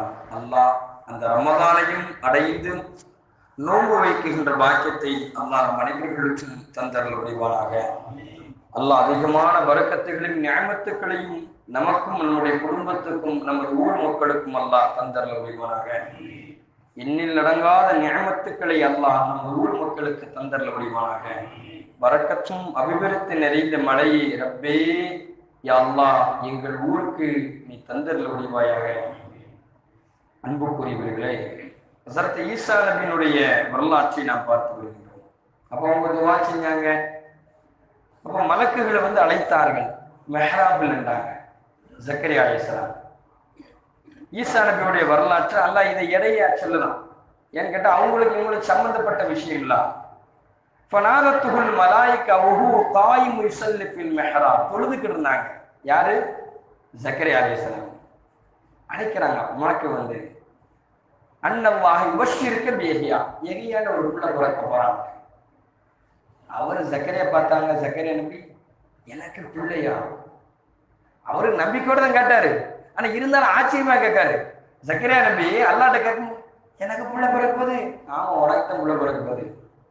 அல்லாஹ் அந்த ரமதானையும் அடைந்து நோன்பு வைக்கின்ற பாக்கியத்தை அல்லாஹ் நம் அனைவர்களுக்கும் தந்தரல் புரிவானாக அல்லாஹ் அதிகமான வரக்கத்துகளையும் நியாமத்துக்களையும் நமக்கும் நம்முடைய குடும்பத்துக்கும் நமது ஊர் மக்களுக்கும் அல்லாஹ் தந்தரல் புரிவானாக எண்ணில் அடங்காத நியமத்துக்களை அல்லாஹ் நம்ம ஊர் மக்களுக்கு தந்தரல் புரிவானாக வரக்கற்றும் அபிவிருத்தி நிறைந்த மழையை ரப்பே யா அல்லாஹ் எங்கள் ஊருக்கு நீ தந்தரல் புரிவாயாக அன்புக்குரியவர்களே ஹசரத் ஈசா நபியினுடைய வரலாற்றை நாம் பார்த்து வருகின்றோம் அப்போ அவங்க துவா செஞ்சாங்க அப்போ மலக்குகளை வந்து அழைத்தார்கள் மெஹராபில் இருந்தாங்க ஜக்கரி அலைசலாம் ஈசா நபியுடைய வரலாற்று அல்லாஹ் இதை எடையா சொல்லலாம் ஏன்னு கேட்டால் அவங்களுக்கு இவங்களுக்கு சம்பந்தப்பட்ட விஷயம் இல்ல ஃபனாரத்துகுல் மலாய்க்கா உஹு காயும் யுசல்லிஃபில் மெஹரா தொழுதுக்கிட்டு இருந்தாங்க யாரு ஜக்கரி அலைசலாம் அழைக்கிறாங்க உனக்கு வந்து அன்னவாக இவஷிருக்க எகியா எகியான ஒரு பிள்ளை பிறக்க போறாங்க அவர் சக்கரையா பார்த்தாங்க சக்கரையா நம்பி எனக்கு பிள்ளையா அவரு நம்பிக்கையோட தான் கேட்டாரு ஆனா இருந்தாலும் ஆச்சரியமா கேட்காரு சக்கரையா நம்பி அல்லாட்ட கேட்கும் எனக்கு புள்ள பிறக்க போகுது ஆமா உனக்கு தான் புள்ள பிறக்க போகுது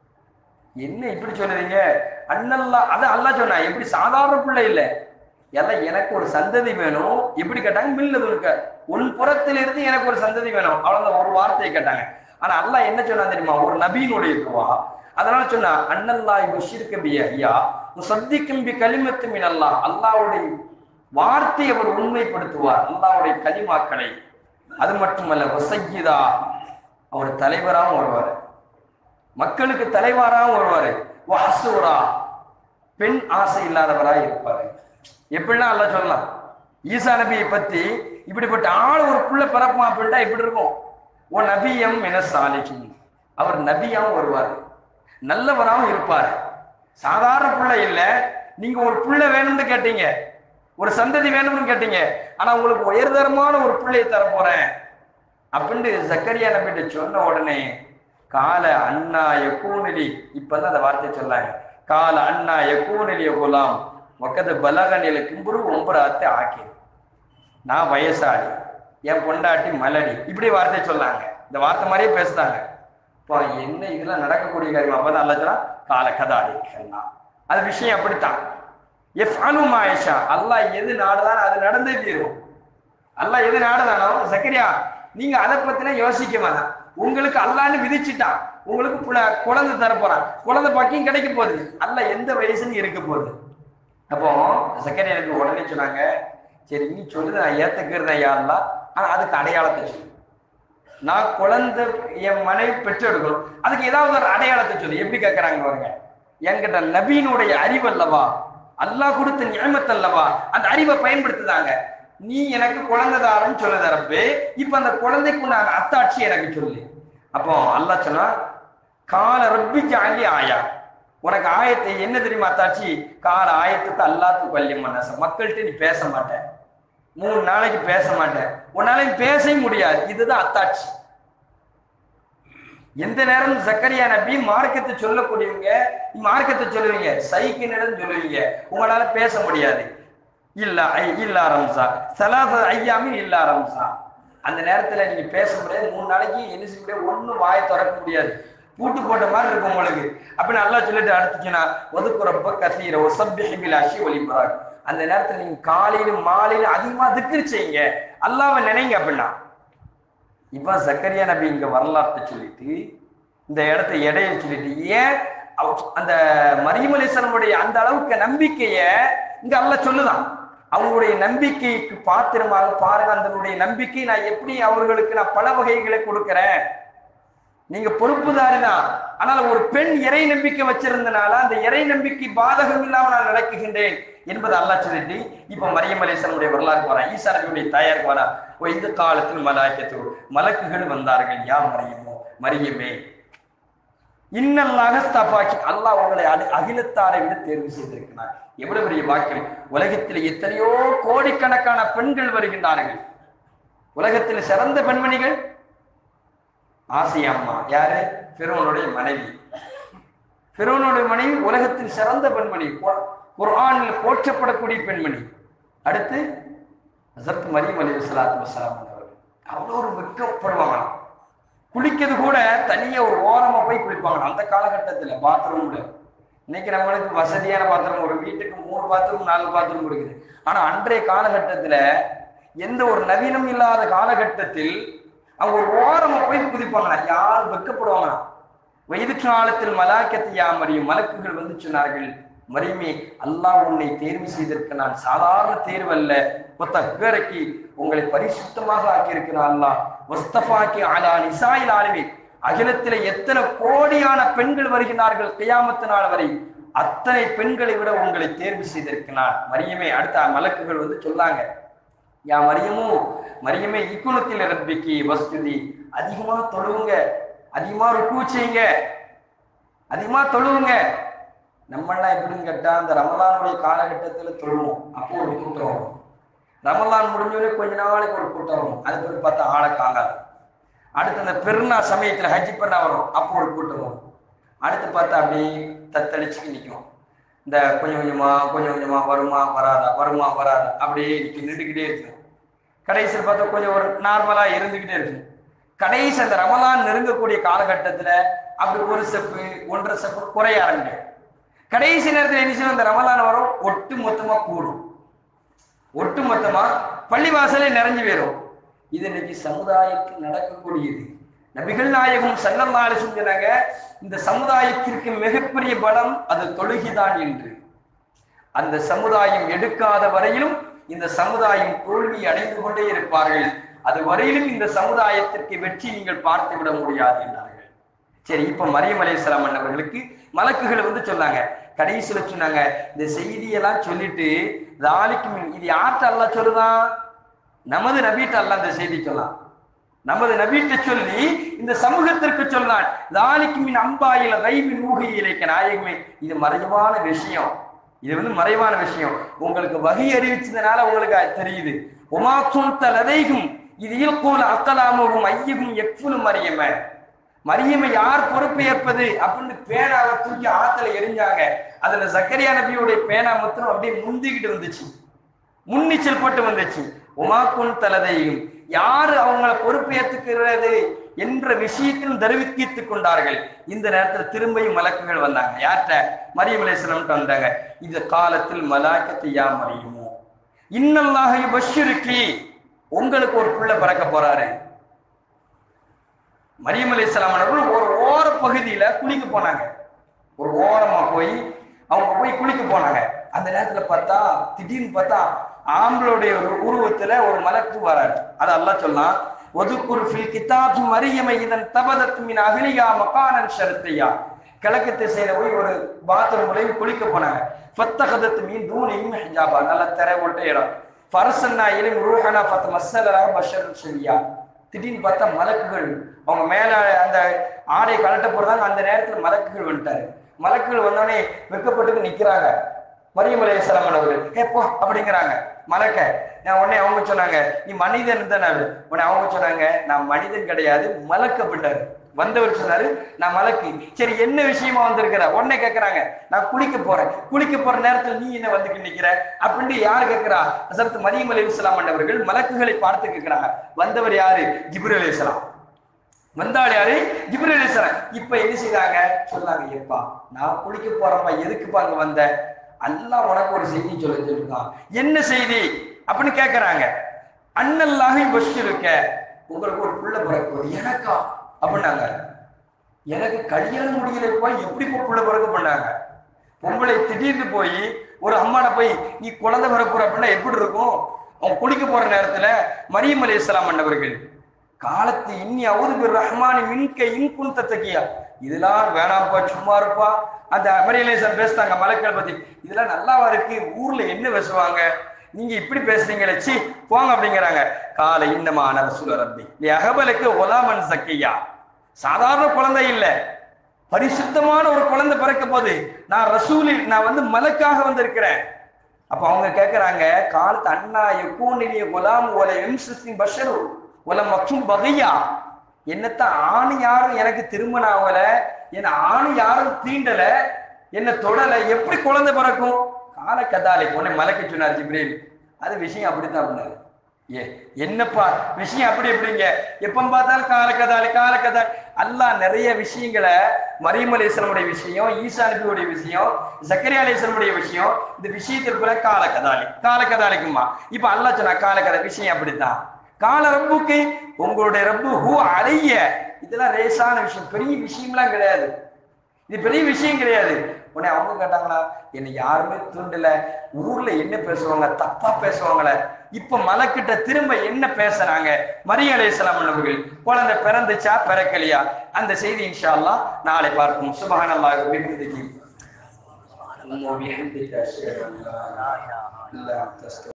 என்ன இப்படி சொல்லுறீங்க அண்ணல்லா அதான் அல்லா சொன்னா எப்படி சாதாரண பிள்ளை இல்லை எல்லாம் எனக்கு ஒரு சந்ததி வேணும் எப்படி கேட்டாங்க மில்லது இருக்க உன் புறத்திலிருந்து எனக்கு ஒரு சந்ததி வேணும் அவ்வளவுதான் ஒரு வார்த்தையை கேட்டாங்க ஆனா அல்லாஹ் என்ன சொன்னா தெரியுமா ஒரு நபியினுடைய துவா அதனால சொன்னா அண்ணல்லாய் பஷீர்க பி ஐயா முசத்திக்கும் பி கலிமத்து மின் அல்லாஹ் அல்லாவுடைய வார்த்தையை அவர் உண்மைப்படுத்துவார் அல்லாவுடைய கலிமாக்களை அது மட்டுமல்ல வசையிதா அவர் தலைவராகவும் வருவார் மக்களுக்கு தலைவராகவும் வருவார் வாசூரா பெண் ஆசை இல்லாதவராய் இருப்பாரு எப்படிலாம் அல்ல சொல்லலாம் ஈசா நபியை பத்தி இப்படிப்பட்ட ஆள் ஒரு புள்ள பிறப்புமா அப்படின்ட்டா இப்படி இருக்கும் ஓ நபியம் என சாலிக்கும் அவர் நபியாவும் வருவார் நல்லவராகவும் இருப்பார் சாதாரண பிள்ளை இல்ல நீங்க ஒரு புள்ள வேணும்னு கேட்டீங்க ஒரு சந்ததி வேணும்னு கேட்டீங்க ஆனா உங்களுக்கு உயர்தரமான ஒரு பிள்ளையை தர போறேன் அப்படின்னு சக்கரியா நபிட்ட சொன்ன உடனே கால அண்ணா யக்கூனிலி இப்பதான் அந்த வார்த்தை சொன்னாங்க கால அண்ணா யக்கூனிலிய குலாம் ஒக்கது பலகனில கிம்புரு ஒம்பராத்தை ஆக்கி நான் வயசாளி என் பொண்டாட்டி மலடி இப்படி வார்த்தை சொன்னாங்க இந்த வார்த்தை மாதிரியே பேசுறாங்க இப்போ என்ன இதெல்லாம் நடக்கக்கூடிய காரியம் அப்பதான் அல்ல சொன்னா கால கதாடி அது விஷயம் அப்படித்தான் எஃப் அனுமாயிஷா அல்லாஹ் எது நாடுதான் அது நடந்தே தீரும் அல்லாஹ் எது நாடுதானோ சக்கரியா நீங்க அதை பத்தின யோசிக்க வேணாம் உங்களுக்கு அல்லான்னு விதிச்சுட்டான் உங்களுக்கு புல- குழந்தை தரப்போறான் குழந்தை பாக்கியம் கிடைக்க போகுது அல்ல எந்த வயசுன்னு இருக்க போகுது அப்போ சக்கரை எனக்கு உடனே சொன்னாங்க சரி நீ சொல்லுது நான் ஏத்துக்கிறேன் யாரெல்லாம் ஆனா அதுக்கு அடையாளத்தை சொல்லு நான் குழந்தை என் மனைவி பெற்றெடுக்கணும் அதுக்கு ஏதாவது ஒரு அடையாளத்தை சொல்லு எப்படி கேட்கறாங்க பாருங்க என்கிட்ட நபீனுடைய அறிவு அல்லவா அல்லாஹ் கொடுத்த நியமத்து அல்லவா அந்த அறிவை பயன்படுத்துதாங்க நீ எனக்கு குழந்தை தாரன்னு சொல்ல தரப்பு இப்ப அந்த குழந்தைக்கு உண்டான அத்தாட்சி எனக்கு சொல்லு அப்போ அல்லாஹ் சொன்னா கால ரப்பி ஜாலி ஆயா உனக்கு ஆயத்தை என்ன தெரியுமா அத்தாட்சி கால ஆயத்துக்கு அல்லாத்து பள்ளியம் மனச மக்கள்கிட்ட நீ பேச மாட்ட மூணு நாளைக்கு பேச மாட்டேன் உன்னால பேசவே முடியாது இதுதான் அத்தாட்சி எந்த நேரம் சக்கரியா நபி மார்க்கத்தை சொல்லக்கூடியவங்க மார்க்கத்தை சொல்லுவீங்க சைக்கினிடம் சொல்லுவீங்க உங்களால பேச முடியாது இல்ல ஐ- இல்லா ரம்சா சலாச ஐயாமின் இல்லா ரம்சா அந்த நேரத்துல நீங்க பேச முடியாது மூணு நாளைக்கு என்ன செய்ய முடியாது ஒண்ணும் வாயை திறக்க முடியாது பூட்டு போட்ட மாதிரி இருக்கும் உங்களுக்கு அப்படின்னு நல்லா சொல்லிட்டு அடுத்துச்சுன்னா ஒதுக்குறப்ப கசீர ஒசப்பிபில் அஷி ஒளிபராக் அந்த நேரத்துல நீங்க காலையிலும் மாலையிலும் அதிகமா திக்ரு செய்யுங்க அல்லாவை நினைங்க அப்படின்னா இவன் சக்கரியா நபி இங்க வரலாற்றை சொல்லிட்டு இந்த இடத்த எடைய சொல்லிட்டு ஏன் அவ- அந்த மரியம் அலிஸ்லமுடைய அந்த அளவுக்கு நம்பிக்கைய இங்க அல்லாஹ் சொல்லுதான் அவங்களுடைய நம்பிக்கைக்கு பாத்திரமாக பாருங்க அதனுடைய நம்பிக்கை நான் எப்படி அவர்களுக்கு நான் பல வகைகளை கொடுக்கிறேன் நீங்க பொறுப்புதாரி தான் ஆனால் ஒரு பெண் இறை நம்பிக்கை வச்சிருந்தனால அந்த இறை நம்பிக்கை பாதகம் இல்லாம நான் நடக்குகின்றேன் என்பது அல்லாஹ் சொல்லிட்டு இப்ப மரியம் அலிசனுடைய வரலாறு வரா ஈசா நபியுடைய தாயாருக்கு வரா ஓ இந்த காலத்தில் மலாய்க்கத்து மலக்குகள் வந்தார்கள் யா மரியமோ மரியமே இன்னல்லாக ஸ்தபாக்கி அல்லாஹ் உங்களை அடி- அகிலத்தாரை விட தேர்வு செய்திருக்கிறார் எவ்வளவு பெரிய வாக்கியம் உலகத்தில் எத்தனையோ கோடிக்கணக்கான பெண்கள் வருகின்றார்கள் உலகத்தில் சிறந்த பெண்மணிகள் ஆசியா அம்மா யாரு பிறவனுடைய மனைவி பிறவனுடைய மனைவி உலகத்தில் சிறந்த பெண்மணி குர்- குர்ஆனில் போற்றப்படக்கூடிய பெண்மணி அடுத்து ஹசரத் மரியம் அலி சலாத்து வசலாம் அவர்கள் அவ்வளோ ஒரு வெக்கப்படுவாங்களாம் குளிக்கிறது கூட தனியா ஒரு ஓரமா போய் குளிப்பாங்க அந்த காலகட்டத்துல பாத்ரூம்ல இன்னைக்கு நம்மளுக்கு வசதியான பாத்ரூம் ஒரு வீட்டுக்கு மூணு பாத்ரூம் நாலு பாத்ரூம் இருக்குது ஆனா அன்றைய காலகட்டத்துல எந்த ஒரு நவீனம் இல்லாத காலகட்டத்தில் அவங்க ஒரு ஓரமா போய் குதிப்பாங்களா யார் வெக்கப்படுவாங்களாம் வயது காலத்தில் மலாக்கத்தை யாமறியும் மலக்குகள் வந்து சொன்னார்கள் மரியுமே அல்லாஹ் உன்னை தேர்வு செய்திருக்க நான் சாதாரண தேர்வு அல்ல பேரைக்கு உங்களை பரிசுத்தமாக ஆக்கியிருக்கிறான் அல்லாஹ் வஸ்தபாக்கி ஆலா நிசாயில் ஆளுமே அகிலத்தில எத்தனை கோடியான பெண்கள் வருகிறார்கள் கியாமத்து நாள் வரை அத்தனை பெண்களை விட உங்களை தேர்வு செய்திருக்கிறார் மரியமே அடுத்த மலக்குகள் வந்து சொன்னாங்க யா மரியமும் மரியமே இக்குணத்தில் ரப்பிக்கு வஸ்துதி அதிகமா தொழுவுங்க அதிகமா ருக்கு செய்யுங்க அதிகமா தொழுவுங்க நம்மளாம் எப்படின்னு கேட்டா அந்த ரமலானுடைய காலகட்டத்துல தொழுவோம் அப்போ ஒரு கூட்டம் வரும் ரமலான் முடிஞ்சோடனே கொஞ்ச நாளைக்கு ஒரு கூட்டம் வரும் அது பேர் பார்த்தா ஆளை காங்காது அடுத்து அந்த பெருநா சமயத்துல ஹஜ்ஜி பண்ண வரும் அப்போ ஒரு கூட்டம் வரும் அடுத்து பார்த்தா அப்படியே தத்தளிச்சுக்கு நிற்கும் இந்த கொஞ்சம் கொஞ்சமா கொஞ்சம் கொஞ்சமா வருமா வராதா வருமா வராதா அப்படியே நிற்க நின்றுக்கிட்டே இருக்கும் கடைசியில் பார்த்தா கொஞ்சம் ஒரு நார்மலா இருந்துகிட்டே இருக்கும் கடைசி அந்த ரமலான் நெருங்கக்கூடிய காலகட்டத்துல அப்படி ஒரு ஸ்டெப்பு ஒன்றரை ஸ்டெப்பு குறைய ஆரம்பிக்கும் கடைசி நேரத்தில் என்ன செய்யும் அந்த ரமலான் வரும் ஒட்டு மொத்தமா கூடும் ஒட்டு மொத்தமா பள்ளிவாசலே நிறைஞ்சு போயிடும் இது இன்னைக்கு சமுதாயத்தில் நடக்கக்கூடியது நபிகள் நாயகம் சல்லல்லாஹு சொன்னாங்க இந்த சமுதாயத்திற்கு மிகப்பெரிய பலம் அது தொழுகிதான் என்று அந்த சமுதாயம் எடுக்காத வரையிலும் இந்த சமுதாயம் தோல்வி அடைந்து கொண்டே இருப்பார்கள் அது வரையிலும் இந்த சமுதாயத்திற்கு வெற்றி நீங்கள் பார்த்து விட முடியாது என்றார்கள் சரி இப்ப மரியம் அலையாம் அண்ணவர்களுக்கு மலக்குகள் வந்து சொன்னாங்க கடைசியில சொன்னாங்க இந்த செய்தியெல்லாம் சொல்லிட்டு தாலிக்கு மின் இது யார்கிட்ட அல்லா சொல்லுதான் நமது நபீட்ட அல்ல இந்த செய்தி சொல்லலாம் நமது நபீட்ட சொல்லி இந்த சமூகத்திற்கு சொன்னான் தாலிக்கு மின் அம்பாயில ரைபின் ஊகையிலேக்க நாயகமே இது மறைவான விஷயம் இது வந்து மறைவான விஷயம் உங்களுக்கு வகை அறிவிச்சதுனால உங்களுக்கு அது தெரியுது உமா சுந்த லதைகும் இது இயல்போல அக்கலாமும் ஐயகும் எக்ஃபுலும் மரியம மரியமை யார் பொறுப்பு ஏற்பது அப்படின்னு பேனாவை தூக்கி ஆத்துல எரிஞ்சாங்க அதுல சக்கரியா நபியுடைய பேனா மொத்தம் அப்படியே முந்திக்கிட்டு வந்துச்சு முன்னிச்சல் போட்டு வந்துச்சு உமாக்குன் தலதையும் யாரு அவங்கள பொறுப்பேற்றுக்கிறது என்ற விஷயத்தில் தருவிக்கித்துக் கொண்டார்கள் இந்த நேரத்தில் திரும்பியும் மலக்குகள் வந்தாங்க யார்கிட்ட மரியம் அலேஸ்வரம் வந்தாங்க இந்த காலத்தில் மலாக்கத்தை யா மரியுமோ இன்னல்லாக பஷிருக்கி உங்களுக்கு ஒரு புள்ள பிறக்க போறாரு மரியம் அலிஸ்லாம் அவர்கள் ஒரு ஓர பகுதியில குளிக்க போனாங்க ஒரு ஓரமா போய் அவங்க போய் குளிக்க போனாங்க அந்த நேரத்துல பார்த்தா திடீர்னு பார்த்தா ஆம்பளுடைய ஒரு உருவத்துல ஒரு மலக்கு வராரு அது அல்லாஹ் சொல்லலாம் ஒதுக்குர் ஃபில் கிதாப் மரியமை இதன் தபதத் மின் அகிலியா மகானன் ஷரத்தையா கிழக்கு திசையில போய் ஒரு பாத்ரூம்லையும் குளிக்க போனாங்க ஃபத்தகதத் மீன் தூணையும் ஹிஜாபா நல்ல திரை விட்ட இடம் ஃபரசன்னா இலும் ரூஹனா ஃபத் மஸ்ஸலராக பஷர் சரியா திடீர்னு பார்த்தா மலக்குகள் அவங்க மேல அந்த ஆடை கலட்ட போறதாங்க அந்த நேரத்துல மலக்குகள் வந்துட்டாரு மலக்குகள் வந்தோடனே வெக்கப்பட்டு நிக்கிறாங்க மரியம் அலையாம் அவர்கள் ஏ போ அப்படிங்கிறாங்க மலக்க நான் உடனே அவங்க சொன்னாங்க நீ மனிதன் தானே உடனே அவங்க சொன்னாங்க நான் மனிதன் கிடையாது மலக்கப்பட்டாரு வந்தவர் சொன்னாரு நான் மலக்கு சரி என்ன விஷயமா வந்திருக்கிற உடனே கேட்கறாங்க நான் குளிக்க போறேன் குளிக்க போற நேரத்துல நீ என்ன வந்துட்டு நிக்கிற அப்படின்னு யாரு கேட்கிறா அசரத்து மரியம் அலி இஸ்லாம் அவர்கள் மலக்குகளை பார்த்து கேட்கிறாங்க வந்தவர் யாரு ஜிபுர் அலி இஸ்லாம் வந்தாள் யாரு ஜிப்ரல் அலிஸ்லாம் இப்ப என்ன செய்தாங்க சொன்னாங்க எப்பா நான் குளிக்க போறப்பா எதுக்குப்பா அங்க வந்த அல்லாஹ் உனக்கு ஒரு செய்தி சொல்ல சொல்லிருக்கான் என்ன செய்தி அப்படின்னு கேக்குறாங்க அண்ணல்லாக பஸ் இருக்க உங்களுக்கு ஒரு புள்ள பிறக்கும் எனக்கா அப்படின்னாங்க எனக்கு கல்யாணம் முடியலப்பா எப்படி இப்போ புள்ள பிறக்க பண்ணாங்க பொம்பளை திடீர்னு போய் ஒரு அம்மாட்ட போய் நீ குழந்தை பிறப்புற அப்படின்னா எப்படி இருக்கும் அவன் குளிக்க போற நேரத்துல மரியம் அலி இஸ்லாம் அண்ணவர்கள் காலத்து இன்னி அவுது பிர் ரஹ்மானி மின்க இன்குன் தத்தக்கியா இதெல்லாம் வேணாம்ப்பா சும்மா இருப்பா அந்த அமரியலேசன் பேசுறாங்க மலைக்கள் பத்தி இதெல்லாம் நல்லாவா இருக்கு ஊர்ல என்ன பேசுவாங்க நீங்க இப்படி பேசுறீங்களே சி போங்க அப்படிங்கிறாங்க காலை இன்னமான ரசூல ரப்பி நீ அகபலுக்கு ஒலாமன் சக்கியா சாதாரண குழந்தை இல்ல பரிசுத்தமான ஒரு குழந்தை பிறக்க போது நான் ரசூலில் நான் வந்து மலக்காக வந்திருக்கிறேன் அப்ப அவங்க கேக்குறாங்க காலத்து அண்ணா எக்கூனிலிய குலாம் ஒல எம்சின் பஷரு ஒல மற்றும் பகையா என்னத்தான் ஆணு யாரும் எனக்கு திருமணம் ஆகல என்ன ஆணு யாரும் தீண்டல என்ன தொடல எப்படி குழந்தை பிறக்கும் கால கதாலை உடனே மலைக்கு சொன்னார் ஜிப்ரேல் அது விஷயம் அப்படித்தான் பண்ணாரு ஏ என்னப்பா விஷயம் அப்படி எப்படிங்க எப்ப பார்த்தாலும் காலக்கதாலி காலக்கதா அல்லாஹ் நிறைய விஷயங்களை மரியம் அலிஸ்லமுடைய விஷயம் ஈசா நபியுடைய விஷயம் ஜக்கரியா அலிஸ்லமுடைய விஷயம் இந்த விஷயத்திற்குள்ள காலக்கதாலி காலக்கதாலிக்குமா இப்ப அல்லாஹ் சொன்னா காலக்கதை விஷயம் அப்படித்தான் கால ரப்புக்கு உங்களுடைய ரப்பு ஹூ அலைய இதெல்லாம் ரேசான விஷயம் பெரிய விஷயம்லாம் கிடையாது இது பெரிய விஷயம் கிடையாது உடனே அவங்க கேட்டாங்களா என்னை யாருமே தூண்டல ஊர்ல என்ன பேசுவாங்க தப்பா பேசுவாங்களே இப்ப மலைக்கிட்ட திரும்ப என்ன பேசுறாங்க மரிய அலையாம் அவர்கள் குழந்தை பிறந்துச்சா பிறக்கலையா அந்த செய்தி இன்ஷா அல்லாஹ் நாளை பார்ப்போம் சுபஹான் அல்லாஹ் பிஹம்திஹி.